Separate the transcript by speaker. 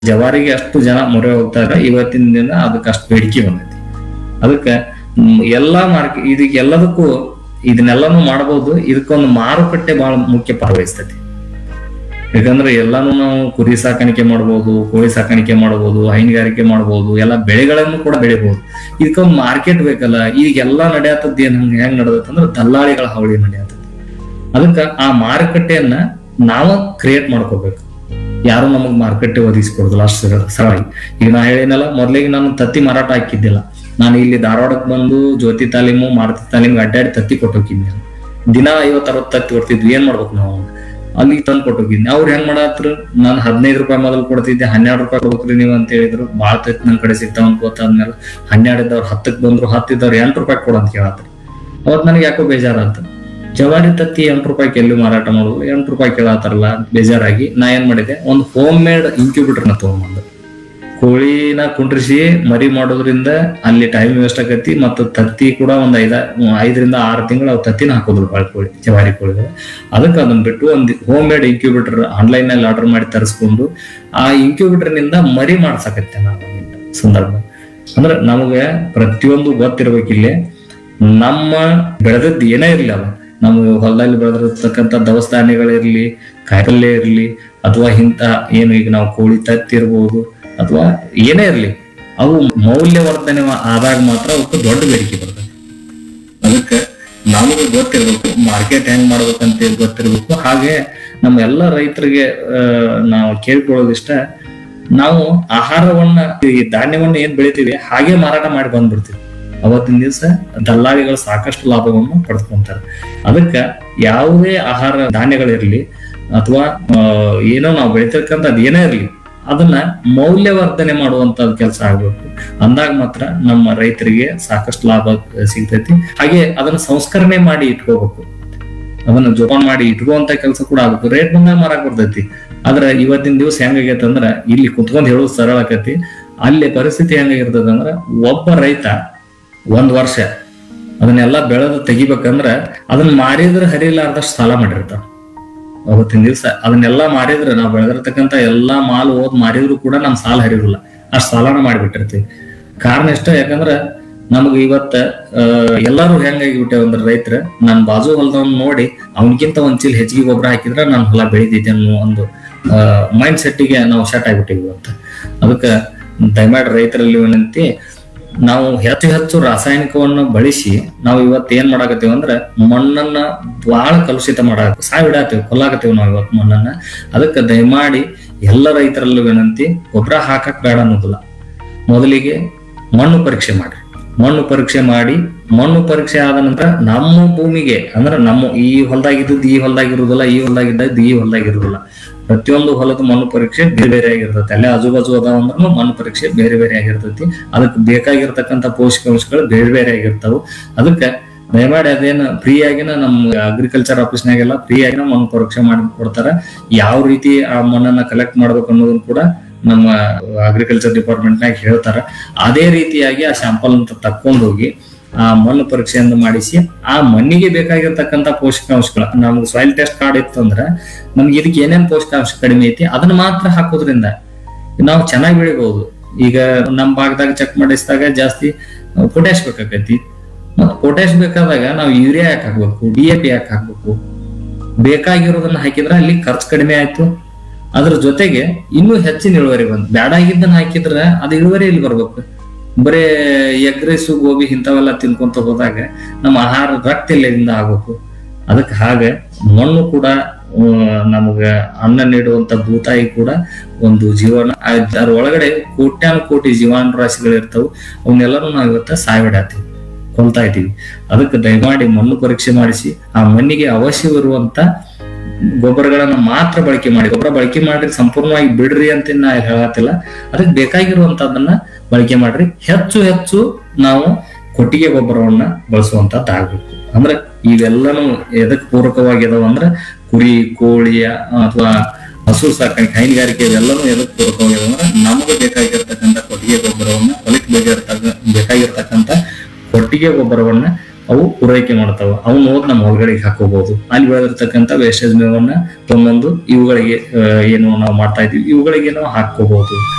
Speaker 1: ಜವಾರಿಗೆ ಅಷ್ಟು ಜನ ಮೊರೆ ಹೋಗ್ತಾ ಇದ್ದಾರೆ ಇವತ್ತಿನ ದಿನ ಅದಕ್ಕೆ ಅಷ್ಟು ಬೇಡಿಕೆ ಬಂದೈತಿ ಅದಕ್ಕೆ ಮ್, ಎಲ್ಲಾ ಮಾರ್ಕೆಟ್ ಇದಕ್ಕೆ ಎಲ್ಲದಕ್ಕೂ ಇದನ್ನೆಲ್ಲಾನು ಮಾಡಬಹುದು ಇದಕ್ಕೊಂದು ಮಾರುಕಟ್ಟೆ ಬಹಳ ಮುಖ್ಯ ಪಾತ್ರ ವಹಿಸ್ತೈತಿ ಯಾಕಂದ್ರೆ ಎಲ್ಲಾನು ನಾವು ಕುರಿ ಸಾಕಾಣಿಕೆ ಮಾಡಬಹುದು ಕೋಳಿ ಸಾಕಾಣಿಕೆ ಮಾಡಬಹುದು ಹೈನುಗಾರಿಕೆ ಮಾಡಬಹುದು ಎಲ್ಲ ಬೆಳೆಗಳನ್ನು ಕೂಡ ಬೆಳಿಬಹುದು ಇದಕ್ಕೊಂದು ಮಾರ್ಕೆಟ್ ಬೇಕಲ್ಲ ಈಗ ಎಲ್ಲಾ ನಡೆಯತ್ತದ ಏನ್ ಹಂಗ ಹೆಂಗ್ ನಡೆದತ್ತಂದ್ರ ದಲ್ಲಾಳಿಗಳ ಹಾವಳಿ ನಡೆಯತ್ತದ ಅದಕ್ಕ ಆ ಮಾರುಕಟ್ಟೆಯನ್ನ ನಾವ ಕ್ರಿಯೇಟ್ ಮಾಡ್ಕೋಬೇಕು ಯಾರು ನಮಗ್ ಮಾರುಕಟ್ಟೆ ಒದಗಿಸ್ಕೊಡುದಿಲ್ಲ ಅಷ್ಟು ಸರಳ- ಸರಳಾಗಿ ಈಗ ನಾ ಹೇಳಿನಲ್ಲ ಮೊದ್ಲಿಗೆ ನಾನು ತತ್ತಿ ಮಾರಾಟ ಹಾಕಿದ್ದಿಲ್ಲ ನಾನು ಇಲ್ಲಿ ಧಾರವಾಡಕ್ಕೆ ಬಂದು ಜ್ಯೋತಿ ತಾಲೀಮು ಮಾರುತಿ ತಾಲೀಮ್ಗೆ ಅಡ್ಡಾಡಿ ತತ್ತಿ ಕೊಟ್ಟೋಗಿದ್ದೆ ದಿನ ಐವತ್ ಅರವತ್ ತತ್ತಿ ಕೊಡ್ತಿದ್ವಿ ಏನ್ ಮಾಡ್ಬೇಕು ನಾವು ಅಲ್ಲಿ ತಂದು ಕೊಟ್ಟೋಗಿದ್ನಿ ಅವ್ರು ಹೆಂಗ್ ಮಾಡತ್ರ ನಾನು ಹದಿನೈದು ರೂಪಾಯಿ ಮೊದಲು ಕೊಡ್ತಿದ್ದೆ ಹನ್ನೆರಡು ರೂಪಾಯಿ ಕೊಡ್ಬೇಕ್ರಿ ನೀವು ಅಂತ ಹೇಳಿದ್ರು ಬಾಳ ತತ್ತಿ ನನ್ ಕಡೆ ಸಿಗ್ತಾವ ಅಂತ ಗೊತ್ತಾದ್ಮೇಲೆ ಹನ್ನೆರಡು ಇದ್ದವ್ರು ಹತ್ತಕ್ ಬಂದ್ರು ಹತ್ತಿದ್ದವ್ರು ಎಂಟು ರೂಪಾಯಿ ಕೊಡು ಅಂತ ಕೇಳತ್ರಿ ಅವತ್ ನನಗೆ ಯಾಕೋ ಬೇಜಾರಾತ ಜವಾರಿ ತತ್ತಿ ಎಂಟು ರೂಪಾಯಿ ಎಲ್ಲಿ ಮಾರಾಟ ಮಾಡೋದು ಎಂಟು ರೂಪಾಯಿ ಕೇಳತ್ತಾರಲ್ಲ ಅಂತ ಬೇಜಾರಾಗಿ ನಾ ಏನ್ ಮಾಡಿದೆ ಒಂದು ಹೋಮ್ ಮೇಡ್ ಇನ್ಕ್ಯೂಬೇಟರ್ನ ತಗೊಂಬಂದು ಕೋಳಿನ ಕುಂಡ್ರಿಸಿ ಮರಿ ಮಾಡೋದ್ರಿಂದ ಅಲ್ಲಿ ಟೈಮ್ ವೇಸ್ಟ್ ಆಗತಿ ಮತ್ತು ತತ್ತಿ ಕೂಡ ಒಂದ್ ಐದ ಐದರಿಂದ ಆರು ತಿಂಗಳು ಅವು ತತ್ತಿನ ಹಾಕೋದ್ರು ಬಾಳ್ ಕೋಳಿ ಜವಾರಿ ಕೋಳಿಗಳು ಅದಕ್ಕೆ ಅದನ್ನ ಬಿಟ್ಟು ಒಂದು ಹೋಮ್ ಮೇಡ್ ಇನ್ಕ್ಯೂಬೇಟರ್ ಆನ್ಲೈನ್ ನಲ್ಲಿ ಆರ್ಡರ್ ಮಾಡಿ ತರಿಸ್ಕೊಂಡು ಆ ಇನ್ಕ್ಯೂಬೇಟರ್ ನಿಂದ ಮರಿ ಮಾಡ್ಸಕತ್ತೆ ನಾನು ಒಂದು ಸಂದರ್ಭ ಅಂದ್ರೆ ನಮಗೆ ಪ್ರತಿಯೊಂದು ಗೊತ್ತಿರ್ಬೇಕಿಲ್ಲಿ ನಮ್ಮ ಬೆಳೆದದ್ದು ಏನೇ ಇರ್ಲಿ ಅಲ್ಲ ನಮ್ಮ ಹೊಲದಲ್ಲಿ ಬೆಳೆದಿರ್ತಕ್ಕಂಥ ದವಸ ಧಾನ್ಯಗಳಿರ್ಲಿ ಕಾಯಿಪಲ್ಯ ಇರ್ಲಿ ಅಥವಾ ಇಂಥ ಏನು ಈಗ ನಾವು ಕೋಳಿ ತತ್ತಿ ಇರ್ಬೋದು ಅಥವಾ ಏನೇ ಇರ್ಲಿ ಅವು ಮೌಲ್ಯವರ್ಧನೆ ಆದಾಗ ಮಾತ್ರ ಅವಕ್ಕೆ ದೊಡ್ಡ ಬೇಡಿಕೆ ಬರ್ತದೆ ಅದಕ್ಕೆ ನಮಗೆ ಗೊತ್ತಿರ್ಬೇಕು ಮಾರ್ಕೆಟ್ ಹೆಂಗ್ ಮಾಡ್ಬೇಕಂತ ಗೊತ್ತಿರ್ಬೇಕು ಹಾಗೆ ನಮ್ಮ ಎಲ್ಲ ರೈತರಿಗೆ ಆ, ನಾವು ಕೇಳ್ಕೊಳ್ಳೋದಿಷ್ಟ ನಾವು ಆಹಾರವನ್ನ ಈ ಧಾನ್ಯವನ್ನ ಏನ್ ಬೆಳಿತೀವಿ ಹಾಗೆ ಮಾರಾಟ ಮಾಡಿ ಬಂದ್ಬಿಡ್ತೀವಿ ಅವತ್ತಿನ ದಿವಸ ದಲ್ಲಾಳಿಗಳು ಸಾಕಷ್ಟು ಲಾಭವನ್ನು ಪಡೆದುಕೊಂತಾರೆ ಅದಕ್ಕ ಯಾವುದೇ ಆಹಾರ ಧಾನ್ಯಗಳಿರ್ಲಿ ಅಥವಾ ಆ, ಏನೋ ನಾವು ಬೆಳಿತಕ್ಕಂಥ ಅದ್ ಏನೇ ಇರ್ಲಿ ಅದನ್ನ ಮೌಲ್ಯವರ್ಧನೆ ಮಾಡುವಂತ ಕೆಲಸ ಆಗ್ಬೇಕು ಅಂದಾಗ ಮಾತ್ರ ನಮ್ಮ ರೈತರಿಗೆ ಸಾಕಷ್ಟು ಲಾಭ ಸಿಗ್ತೈತಿ ಹಾಗೆ ಅದನ್ನ ಸಂಸ್ಕರಣೆ ಮಾಡಿ ಇಟ್ಕೋಬೇಕು ಅದನ್ನ ಜೋಪಾನ ಮಾಡಿ ಇಟ್ಕೋಂತ ಕೆಲಸ ಕೂಡ ಆಗ್ಬೇಕು ರೇಟ್ ಬಂದಾಗ ಮಾರಾಕ್ ಬರ್ತೈತಿ ಆದ್ರ ಇವತ್ತಿನ ದಿವಸ ಹೆಂಗಾಗೈತೆ ಅಂದ್ರ ಇಲ್ಲಿ ಕುತ್ಕೊಂಡ್ ಹೇಳೋದು ಸರಳ ಆಕತಿ ಅಲ್ಲಿ ಪರಿಸ್ಥಿತಿ ಹೆಂಗಾಗಿರ್ತದ ಅಂದ್ರ ಒಬ್ಬ ರೈತ ಒಂದ್ ವರ್ಷ ಅದನ್ನೆಲ್ಲ ಬೆಳೆದು ತೆಗಿಬೇಕಂದ್ರ ಅದನ್ನ ಮಾರಿದ್ರೆ ಹರಿಲಾರ್ದಷ್ಟು ಸಾಲ ಮಾಡಿರ್ತಾವ ಅವತ್ತಿನ ದಿವಸ ಅದನ್ನೆಲ್ಲ ಮಾರಿದ್ರೆ ನಾವು ಬೆಳೆದಿರ್ತಕ್ಕಂಥ ಎಲ್ಲಾ ಮಾಲ್ ಓದ್ ಮಾರಿದ್ರು ಕೂಡ ನಮ್ ಸಾಲ ಹರಿಯೋದಿಲ್ಲ ಅಷ್ಟ್ ಸಾಲನ ಮಾಡಿಬಿಟ್ಟಿರ್ತೀವಿ ಕಾರಣ ಇಷ್ಟ ಯಾಕಂದ್ರ ನಮ್ಗೆ ಇವತ್ತ ಆ, ಎಲ್ಲಾರು ಹೆಂಗಾಗಿಬಿಟ್ಟೆ ಅಂದ್ರೆ ರೈತರ ನನ್ ಬಾಜು ಹೊಲದವ್ನ ನೋಡಿ ಅವನಕ್ಕಿಂತ ಒಂದ್ ಚೀಲ ಹೆಚ್ಚಿಗೆ ಗೊಬ್ಬರ ಹಾಕಿದ್ರೆ ನಾನು ಹೊಲ ಬೆಳಿತೈತೆ ಅನ್ನೋ ಒಂದು ಮೈಂಡ್ ಸೆಟ್ಟಿಗೆ ನಾವು ಸೆಟ್ ಆಗ್ಬಿಟ್ಟಿವಿ ಇವತ್ತ ಅದಕ್ಕೆ ದಯಮಾಡಿ ರೈತರಲ್ಲಿ ವಿನಂತಿ ನಾವು ಹೆಚ್ಚು ಹೆಚ್ಚು ರಾಸಾಯನಿಕವನ್ನು ಬಳಸಿ ನಾವು ಇವತ್ತು ಏನ್ ಮಾಡಾಕತ್ತೀವಿ ಅಂದ್ರೆ ಮಣ್ಣನ್ನ ಬಹಳ ಕಲುಷಿತ ಮಾಡಾಕ ಸಾವಿಡಾತೀವಿ ಕೊಲ್ಲಾಕತ್ತೀವಿ ನಾವು ಇವತ್ತು ಮಣ್ಣನ್ನ ಅದಕ್ಕೆ ದಯಮಾಡಿ ಎಲ್ಲ ರೈತರಲ್ಲೂ ವಿನಂತಿ ಗೊಬ್ಬರ ಹಾಕಕ್ ಬೇಡ ಅನ್ನೋದಿಲ್ಲ ಮೊದಲಿಗೆ ಮಣ್ಣು ಪರೀಕ್ಷೆ ಮಾಡಿ ಮಣ್ಣು ಪರೀಕ್ಷೆ ಮಾಡಿ ಮಣ್ಣು ಪರೀಕ್ಷೆ ಆದ ನಂತರ ನಮ್ಮ ಭೂಮಿಗೆ ಅಂದ್ರೆ ನಮ್ಮ ಈ ಹೊಲದಾಗಿದ್ದದ್ದು ಈ ಹೊಲದಾಗಿರುವುದಿಲ್ಲ ಈ ಹೊಲದಾಗಿದ್ದದ್ದು ಈ ಹೊಲದಾಗಿರುವುದಿಲ್ಲ ಪ್ರತಿಯೊಂದು ಹೊಲದ ಮಣ್ಣು ಪರೀಕ್ಷೆ ಬೇರೆ ಬೇರೆ ಆಗಿರ್ತೈತಿ ಅಲ್ಲೇ ಆಜು ಬಾಜು ಅದಾವ ಅಂದ್ರೂ ಮಣ್ಣು ಪರೀಕ್ಷೆ ಬೇರೆ ಬೇರೆ ಆಗಿರ್ತೈತಿ ಅದಕ್ಕೆ ಬೇಕಾಗಿರ್ತಕ್ಕಂಥ ಪೋಷಕಾಂಶಗಳು ಬೇರೆ ಬೇರೆ ಆಗಿರ್ತಾವ ಅದಕ್ಕೆ ದಯಮಾಡಿ ಅದೇನು ಫ್ರೀ ಆಗಿನ ನಮ್ಮ ಅಗ್ರಿಕಲ್ಚರ್ ಆಫೀಸ್ನಾಗೆಲ್ಲ ಫ್ರೀ ಆಗಿನ ಮಣ್ಣು ಪರೀಕ್ಷೆ ಮಾಡಿ ಕೊಡ್ತಾರ ಯಾವ ರೀತಿ ಆ ಮಣ್ಣನ್ನ ಕಲೆಕ್ಟ್ ಮಾಡ್ಬೇಕು ಅನ್ನೋದನ್ನ ಕೂಡ ನಮ್ಮ ಅಗ್ರಿಕಲ್ಚರ್ ಡಿಪಾರ್ಟ್ಮೆಂಟ್ನಾಗ ಹೇಳ್ತಾರ ಅದೇ ರೀತಿಯಾಗಿ ಆ ಸ್ಯಾಂಪಲ್ ಅಂತ ತಕ್ಕೊಂಡು ಹೋಗಿ ಆ ಮಣ್ಣು ಪರೀಕ್ಷೆಯನ್ನು ಮಾಡಿಸಿ ಆ ಮಣ್ಣಿಗೆ ಬೇಕಾಗಿರ್ತಕ್ಕಂಥ ಪೋಷಕಾಂಶಗಳು ನಮ್ಗೆ ಸಾಯಿಲ್ ಟೆಸ್ಟ್ ಕಾರ್ಡ್ ಇತ್ತು ಅಂದ್ರೆ ನಮ್ಗೆ ಇದಕ್ಕೆ ಏನೇನ್ ಪೋಷಕಾಂಶ ಕಡಿಮೆ ಐತಿ ಅದನ್ನ ಮಾತ್ರ ಹಾಕೋದ್ರಿಂದ ನಾವು ಚೆನ್ನಾಗಿ ಬೆಳಿಬಹುದು ಈಗ ನಮ್ಮ ಭಾಗದಾಗ ಚೆಕ್ ಮಾಡಿಸಿದಾಗ ಜಾಸ್ತಿ ಪೊಟ್ಯಾಶ್ ಬೇಕಾಕೈತಿ ಮತ್ ಪೊಟ್ಯಾಶ್ ಬೇಕಾದಾಗ ನಾವು ಯೂರಿಯಾ ಯಾಕೆ ಹಾಕ್ಬೇಕು ಡಿ ಎ ಪಿ ಯಾಕೆ ಹಾಕ್ಬೇಕು ಬೇಕಾಗಿರೋದನ್ನ ಹಾಕಿದ್ರೆ ಅಲ್ಲಿ ಖರ್ಚು ಕಡಿಮೆ ಆಯ್ತು ಅದ್ರ ಜೊತೆಗೆ ಇನ್ನೂ ಹೆಚ್ಚಿನ ಇಳುವರಿ ಬಂದ್ ಬ್ಯಾಡಾಗಿದ್ದನ್ನ ಹಾಕಿದ್ರೆ ಅದು ಇಳುವರಿ ಇಲ್ಲಿ ಬರ್ಬೇಕು ಬರೇ ಎಗ್ ರೈಸು ಗೋಬಿ ಇಂಥವೆಲ್ಲ ತಿನ್ಕೊಂತ ಹೋದಾಗ ನಮ್ಮ ಆಹಾರ ರಕ್ತ ಇಲ್ಲದಿಂದ ಆಗ್ಬೇಕು ಅದಕ್ಕೆ ಹಾಗೆ ಮಣ್ಣು ಕೂಡ ಆ, ನಮಗ ಅನ್ನ ನೀಡುವಂತ ಭೂತಾಯಿ ಕೂಡ ಒಂದು ಜೀವನ ಅದ್ರ ಒಳಗಡೆ ಕೋಟ್ಯಾನು ಕೋಟಿ ಜೀವಾಣು ರಾಶಿಗಳು ಇರ್ತಾವ ಅವನ್ನೆಲ್ಲರೂ ನಾವು ಇವತ್ತ ಸಾಯ್ಬಿಡಾತೀವಿ ಕೊಲ್ತಾ ಇದ್ದೀವಿ ಅದಕ್ಕೆ ದಯಮಾಡಿ ಮಣ್ಣು ಪರೀಕ್ಷೆ ಮಾಡಿಸಿ ಆ ಮಣ್ಣಿಗೆ ಅವಶ್ಯವಿರುವಂತ ಗೊಬ್ಬರಗಳನ್ನ ಮಾತ್ರ ಬಳಕೆ ಮಾಡಿ ಗೊಬ್ಬರ ಬಳಕೆ ಮಾಡ್ರಿ ಸಂಪೂರ್ಣವಾಗಿ ಬಿಡ್ರಿ ಅಂತ ನಾ ಹೇಳತ್ತಿಲ್ಲ ಅದಕ್ಕೆ ಬೇಕಾಗಿರುವಂತದನ್ನ ಬಳಕೆ ಮಾಡ್ರಿ ಹೆಚ್ಚು ಹೆಚ್ಚು ನಾವು ಕೊಟ್ಟಿಗೆ ಗೊಬ್ಬರವನ್ನ ಬಳಸುವಂತದ್ದಾಗ್ಬೇಕು ಅಂದ್ರೆ ಇವೆಲ್ಲನೂ ಎದಕ್ ಪೂರಕವಾಗಿದಾವ ಅಂದ್ರೆ ಕುರಿ ಕೋಳಿ ಅಥವಾ ಹಸು ಸಾಕಾಣಿಕೆ ಹೈನುಗಾರಿಕೆ ಇವೆಲ್ಲನೂ ಎದಕ್ ಪೂರಕವಾಗಿದಾವ ಅಂದ್ರೆ ನಮಗೆ ಬೇಕಾಗಿರ್ತಕ್ಕಂಥ ಕೊಟ್ಟಿಗೆ ಗೊಬ್ಬರವನ್ನ ಹೊಲಕ್ಕೆ ಬೇಕಾಗಿರ್ತಕ್ಕ ಬೇಕಾಗಿರ್ತಕ್ಕಂಥ ಕೊಟ್ಟಿಗೆ ಗೊಬ್ಬರವನ್ನ ಅವು ಪೂರೈಕೆ ಮಾಡ್ತಾವ ಅವನ್ನ ಹೋದ್ ನಮ್ಮ ಹೊಲಗಳಿಗೆ ಹಾಕೋಬಹುದು ಅಲ್ಲಿ ಬೆಳೆದಿರ್ತಕ್ಕಂಥ ವೇಸ್ಟೇಜ್ ಮೇವನ್ನ ಒಂದೊಂದು ಇವುಗಳಿಗೆ ಆ, ಏನು ನಾವು ಮಾಡ್ತಾ ಇದೀವಿ ಇವುಗಳಿಗೆ ನಾವು ಹಾಕೋಬಹುದು